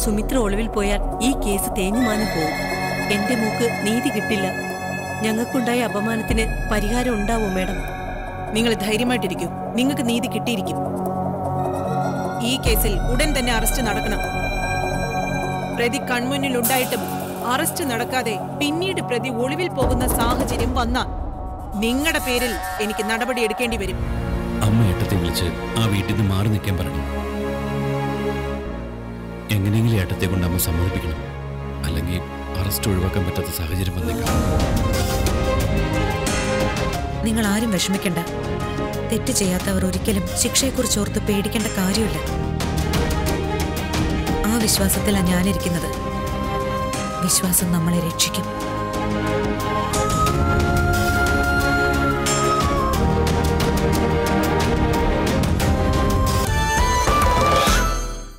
സുമിത്ര ഒളിവിൽ പോയാൽ ഈ കേസ് തേഞ്ഞുമാഞ്ഞു പോവും എന്റെ മൂക്ക് നീതി കിട്ടില്ല ഞങ്ങൾക്കുണ്ടായ അപമാനത്തിന് പരിഹാരം ഉണ്ടാവോ മേഡം നിങ്ങൾ ധൈര്യമായിട്ടിരിക്കൂ നിങ്ങൾക്ക് നീതി കിട്ടിയിരിക്കും ഈ കേസിൽ ഉടൻ തന്നെ അറസ്റ്റ് നടക്കണം പ്രതി കൺമുന്നിൽ ഉണ്ടായിട്ടും അറസ്റ്റ് നടക്കാതെ പിന്നീട് പ്രതി ഒളിവിൽ പോകുന്ന സാഹചര്യം വന്ന നിങ്ങളുടെ പേരിൽ എനിക്ക് നടപടി എടുക്കേണ്ടി വരും അമ്മ ഏട്ടത്തെ വിളിച്ച് ആ വീട്ടിൽ നിന്ന് മാറി നിൽക്കാൻ പറയണം എങ്ങനെയെങ്കിലും ഏട്ടത്തെ കൊണ്ട് അമ്മ സമ്മതിപ്പിക്കണം അല്ലെങ്കിൽ അറസ്റ്റ് ഒഴിവാക്കാൻ പറ്റാത്ത സാഹചര്യം വന്നേക്കാം നിങ്ങൾ ആരും വിഷമിക്കണ്ട തെറ്റ് ചെയ്യാത്തവർ ഒരിക്കലും ശിക്ഷയെക്കുറിച്ച് ഓർത്ത് പേടിക്കേണ്ട കാര്യമില്ല ആ വിശ്വാസത്തിലാണ് ഞാനിരിക്കുന്നത് വിശ്വാസം നമ്മളെ രക്ഷിക്കും